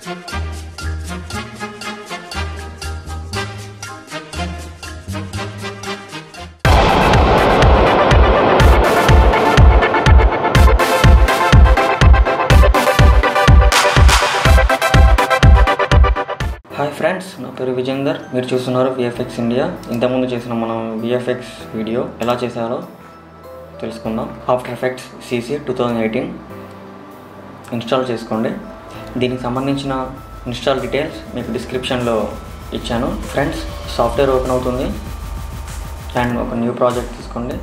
hi friends నా పేరు విజేందర్ మీరు చూస్తున్నారు విఎఫ్ఎక్స్ ఇండియా ఇంతకుముందు చేసిన మనం విఎఫ్ఎక్స్ వీడియో ఎలా చేశారో తెలుసుకుందాం After Effects CC two thousand eighteen install చేసుకోండి దీనికి సంబంధించిన ఇన్స్టాల్ డీటెయిల్స్ మీకు డిస్క్రిప్షన్లో ఇచ్చాను ఫ్రెండ్స్ సాఫ్ట్వేర్ ఓపెన్ అవుతుంది అండ్ ఒక న్యూ ప్రాజెక్ట్ తీసుకోండి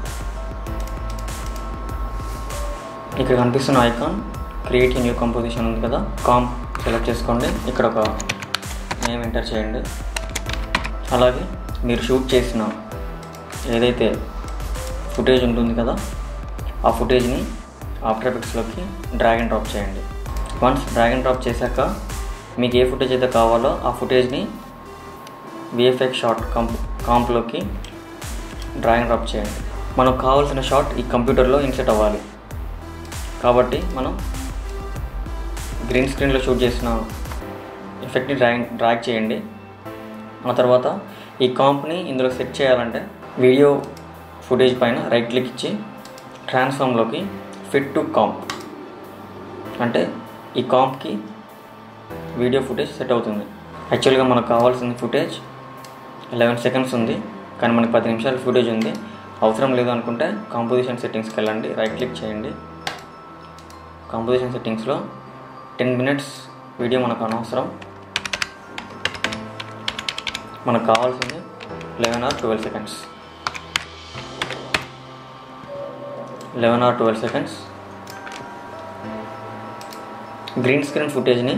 ఇక్కడ కనిపిస్తున్న ఐకాన్ క్రియేట్ న్యూ కంపోజిషన్ ఉంది కదా కాంప్ సెలెక్ట్ చేసుకోండి ఇక్కడ ఒక నేమ్ ఎంటర్ చేయండి అలాగే మీరు షూట్ చేసిన ఏదైతే ఫుటేజ్ ఉంటుంది కదా ఆ ఫుటేజ్ని ఆఫ్టర్ ఎఫెక్ట్స్లోకి డ్రాగ్ అండ్ డ్రాప్ చేయండి వన్స్ డ్రాగ్ అండ్ డ్రాప్ చేశాక మీకు ఏ ఫుటేజ్ అయితే కావాలో ఆ ఫుటేజ్ని విఎఫ్ఎక్స్ షార్ట్ కాంప్ కాంప్లోకి డ్రాగ్ అండ్ డ్రాప్ చేయండి మనకు కావాల్సిన షాట్ ఈ కంప్యూటర్లో ఇన్సెట్ అవ్వాలి కాబట్టి మనం గ్రీన్ స్క్రీన్లో షూట్ చేసిన ఎఫెక్ట్ని డ్రాగ్ డ్రాగ్ చేయండి ఆ తర్వాత ఈ కాంప్ని ఇందులో సెట్ చేయాలంటే వీడియో ఫుటేజ్ పైన రైట్ క్లిక్ ఇచ్చి ట్రాన్స్ఫామ్లోకి ఫిట్ టు కాంప్ అంటే ఈ కాంప్కి వీడియో ఫుటేజ్ సెట్ అవుతుంది యాక్చువల్గా మనకు కావాల్సిన ఫుటేజ్ లెవెన్ సెకండ్స్ ఉంది కానీ మనకి పది నిమిషాల ఫుటేజ్ ఉంది అవసరం లేదు అనుకుంటే కాంపోజిషన్ సెట్టింగ్స్కి వెళ్ళండి రైట్ క్లిక్ చేయండి కాంపోజిషన్ సెట్టింగ్స్లో టెన్ మినిట్స్ వీడియో మనకు అనవసరం మనకు కావాల్సింది eleven or twelve seconds eleven or twelve seconds green screen ఫుటేజ్ని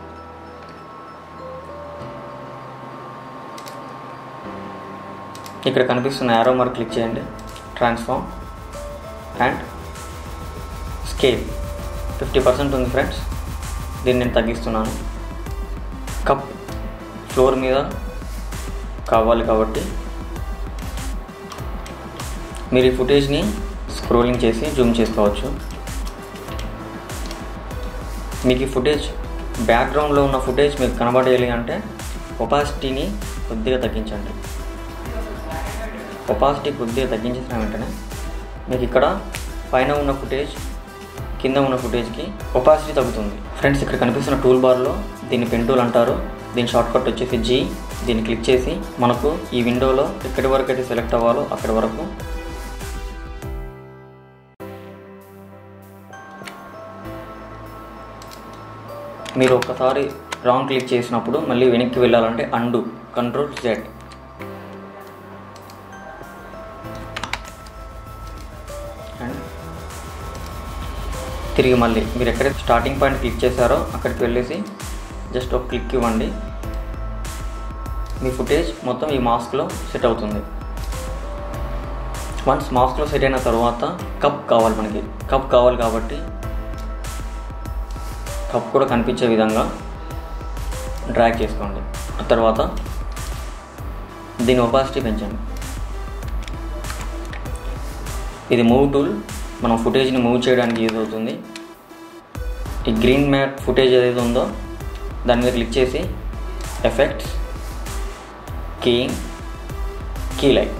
ఇక్కడ కనిపిస్తున్న యారో మార్క్ క్లిక్ చేయండి transform and scale fifty percent ఉంది ఫ్రెండ్స్ దీన్ని నేను తగ్గిస్తున్నాను కప్ ఫ్లోర్ మీద కావాలి కాబట్టి మీరు ఈ ఫుటేజ్ని స్క్రోలింగ్ చేసి జూమ్ చేసుకోవచ్చు మీకు ఈ ఫుటేజ్ బ్యాక్గ్రౌండ్లో ఉన్న ఫుటేజ్ మీకు కనబడేయాలి అంటే ఒపాసిటీని కొద్దిగా తగ్గించండి ఒపాసిటీ కొద్దిగా తగ్గించేసిన వెంటనే మీకు ఇక్కడ పైన ఉన్న ఫుటేజ్ కింద ఉన్న ఫుటేజ్కి ఒపాసిటీ తగ్గుతుంది ఫ్రెండ్స్ ఇక్కడ కనిపిస్తున్న టూల్ బార్లో దీన్ని పెన్ టూల్ అంటారు దీని షార్ట్ కట్ వచ్చేసి జీ దీన్ని క్లిక్ చేసి మనకు ఈ విండోలో ఎక్కడి వరకు అయితే సెలెక్ట్ అవ్వాలో అక్కడి వరకు మీరు ఒక్కసారి రాంగ్ క్లిక్ చేసినప్పుడు మళ్ళీ వెనక్కి వెళ్ళాలంటే అండు కంట్రోల్ జెడ్ అండ్ తిరిగి మళ్ళీ మీరు ఎక్కడైతే స్టార్టింగ్ పాయింట్ క్లిక్ చేశారో అక్కడికి వెళ్ళేసి జస్ట్ ఒక క్లిక్ ఇవ్వండి మీ ఫుటేజ్ మొత్తం ఈ మాస్క్లో సెట్ అవుతుంది వన్స్ మాస్క్లో సెట్ అయిన తర్వాత కప్ కావాలి మనకి కప్ కావాలి కాబట్టి కప్ కూడా కనిపించే విధంగా డ్రాగ్ చేసుకోండి ఆ తర్వాత దీని ఒపాసిటీ పెంచండి ఇది మూవ్ టూల్ మనం ఫుటేజ్ని మూవ్ చేయడానికి యూజ్ అవుతుంది ఈ గ్రీన్ మ్యాట్ ఫుటేజ్ ఏదైతే ఉందో దాని మీద క్లిక్ చేసి ఎఫెక్ట్స్ కీయింగ్ కీ లైట్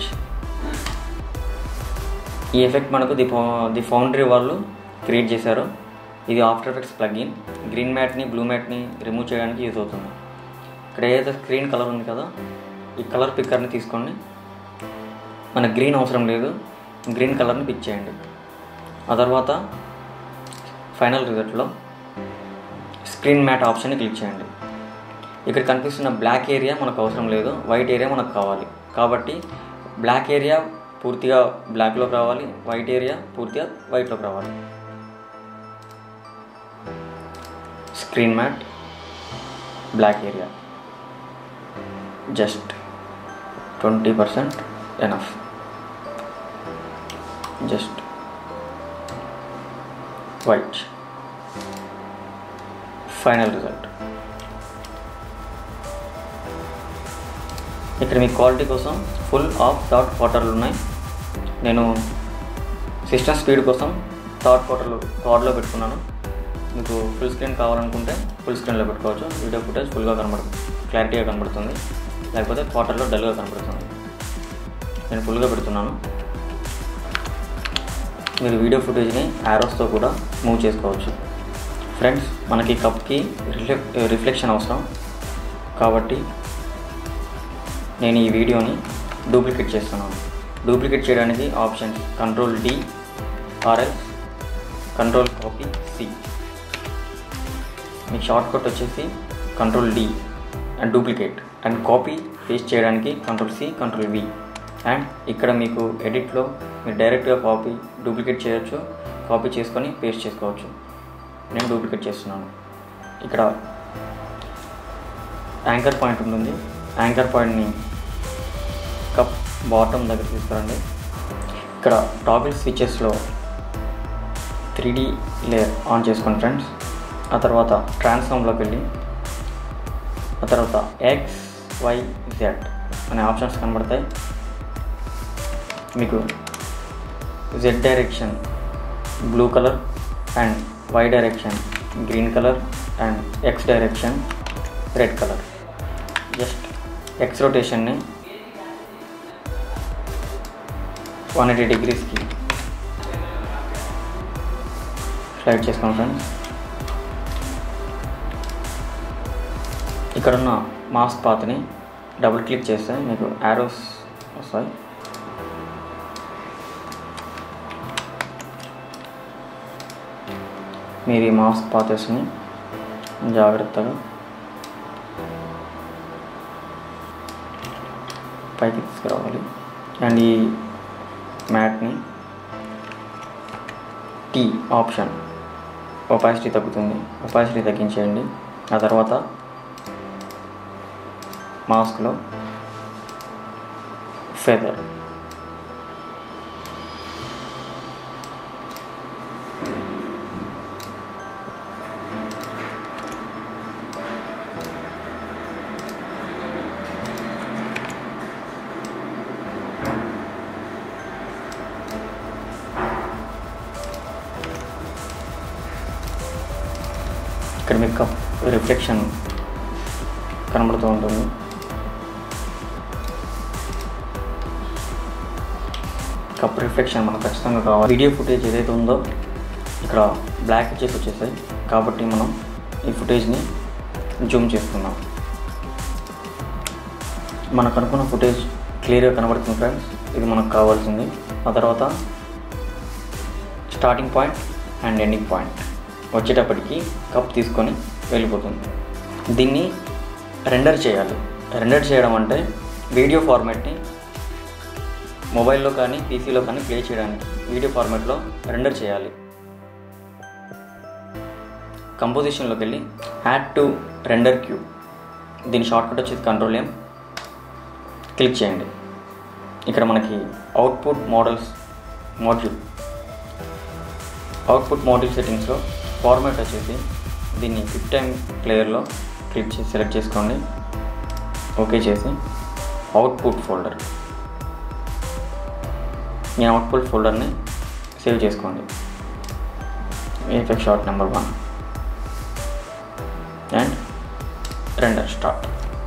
ఈ ఎఫెక్ట్ మనకు ది ది ఫౌండరీ వాళ్ళు క్రియేట్ చేశారు ఇది ఆఫ్టర్ ఎఫెక్ట్స్ ప్లగ్ఇన్ గ్రీన్ మ్యాట్ని బ్లూ మ్యాట్ని రిమూవ్ చేయడానికి యూజ్ అవుతుంది ఇక్కడ ఏదైతే స్క్రీన్ కలర్ ఉంది కదా ఈ కలర్ పిక్కర్ని తీసుకోండి మనకు గ్రీన్ అవసరం లేదు గ్రీన్ కలర్ని పిక్ చేయండి ఆ తర్వాత ఫైనల్ రిజల్ట్లో స్క్రీన్ మ్యాట్ ఆప్షన్ని క్లిక్ చేయండి ఇక్కడ కనిపిస్తున్న బ్లాక్ ఏరియా మనకు అవసరం లేదు వైట్ ఏరియా మనకు కావాలి కాబట్టి బ్లాక్ ఏరియా పూర్తిగా బ్లాక్లోకి రావాలి వైట్ ఏరియా పూర్తిగా వైట్లోకి రావాలి screen matte black area just twenty percent enough just white final result ఇక్కడ మీ క్వాలిటీ కోసం ఫుల్ ఆఫ్ థర్డ్ క్వార్టర్లు ఉన్నాయి నేను సిస్టమ్ స్పీడ్ కోసం థర్డ్ క్వార్టర్లో థర్డ్లో పెట్టుకున్నాను మీకు ఫుల్ స్క్రీన్ కావాలనుకుంటే ఫుల్ స్క్రీన్లో పెట్టుకోవచ్చు వీడియో ఫుటేజ్ ఫుల్గా కనబడుతుంది క్లారిటీగా కనబడుతుంది లేకపోతే క్వార్టర్లో డల్గా కనబడుతుంది నేను ఫుల్గా పెడుతున్నాను మీరు వీడియో ఫుటేజ్ని యారోస్తో కూడా మూవ్ చేసుకోవచ్చు ఫ్రెండ్స్ మనకి కప్కి రిఫ్లెక్ రిఫ్లెక్షన్ అవసరం కాబట్టి నేను ఈ వీడియోని డూప్లికేట్ చేస్తున్నాను డూప్లికేట్ చేయడానికి options control D RS control copy C మీకు షార్ట్ కట్ వచ్చేసి control D and duplicate and copy paste చేయడానికి control C control V and ఇక్కడ మీకు ఎడిట్లో మీరు డైరెక్ట్గా కాపీ డూప్లికేట్ చేయొచ్చు కాపీ చేసుకొని పేస్ట్ చేసుకోవచ్చు నేను డూప్లికేట్ చేస్తున్నాను ఇక్కడ యాంకర్ పాయింట్ ఉంటుంది యాంకర్ పాయింట్ని కప్ బాటమ్ దగ్గర తీసుకురండి ఇక్కడ టాగిల్ స్విచెస్లో త్రీ డీ లేయర్ ఆన్ చేసుకోండి ఫ్రెండ్స్ ఆ తర్వాత ట్రాన్స్ఫామ్లోకి వెళ్ళి ఆ తర్వాత ఎక్స్ వై జెడ్ అనే ఆప్షన్స్ కనబడతాయి మీకు Z direction blue colour and Y direction green colour and X direction red colour just X రొటేషన్ని వన్ ఎయిటీ డిగ్రీస్కి స్లైడ్ చేసుకోండి ఫ్రెండ్స్ ఇక్కడున్న మాస్క్ పాత్ని డబుల్ క్లిక్ చేస్తే మీకు యారోస్ వస్తాయి మీరు ఈ మాస్క్ పాతేస్ని జాగ్రత్తగా పైకి తీసుకురావాలి అండ్ ఈ మ్యాట్ని టీ ఆప్షన్ ఒపాసిటీ తగ్గుతుంది ఒపాసిటీ తగ్గించేయండి ఆ తర్వాత మాస్క్లో ఫెదర్ ఇక్కడ మీకు కప్ రిఫ్లెక్షన్ కనబడుతూ ఉంటుంది కప్ రిఫ్లెక్షన్ మనకు ఖచ్చితంగా కావాలి వీడియో ఫుటేజ్ ఏదైతే ఉందో ఇక్కడ బ్లాక్ ఇచ్చేసి వచ్చేసాయి కాబట్టి మనం ఈ ఫుటేజ్ని జూమ్ చేసుకుందాం మనకు అనుకున్న ఫుటేజ్ క్లియర్గా కనబడుతుంది ఫ్రెండ్స్ ఇది మనకు కావాల్సింది ఆ తర్వాత starting point and ending point వచ్చేటప్పటికి కప్ తీసుకొని వెళ్ళిపోతుంది దీన్ని రెండర్ చేయాలి రెండర్ చేయడం అంటే వీడియో ఫార్మాట్ని మొబైల్లో కానీ పీసీలో కానీ ప్లే చేయడానికి వీడియో ఫార్మాట్లో రెండర్ చేయాలి కంపోజిషన్లోకి వెళ్ళి యాడ్ టు రెండర్ క్యూ దీని షార్ట్కట్ వచ్చేసి కంట్రోల్ ఏం క్లిక్ చేయండి ఇక్కడ మనకి output models module output module సెట్టింగ్స్లో ఫార్మాట్ వచ్చేసి దీన్ని క్విక్ టైం ప్లేయర్లో క్లిక్ చేసి సెలెక్ట్ చేసుకోండి ఓకే చేసి అవుట్పుట్ ఫోల్డర్ మీ అవుట్పుట్ ఫోల్డర్ని సేవ్ చేసుకోండి effect short number one and render start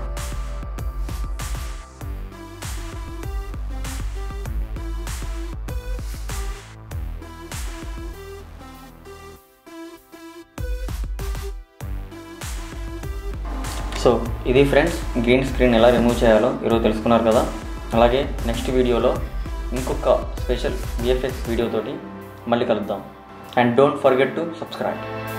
so ఇది ఫ్రెండ్స్ గ్రీన్ స్క్రీన్ ఎలా రిమూవ్ చేయాలో ఈరోజు తెలుసుకున్నారు కదా అలాగే నెక్స్ట్ వీడియోలో ఇంకొక స్పెషల్ విఎఫ్ఎక్స్ వీడియోతోటి మళ్ళీ కలుద్దాం and don't forget to subscribe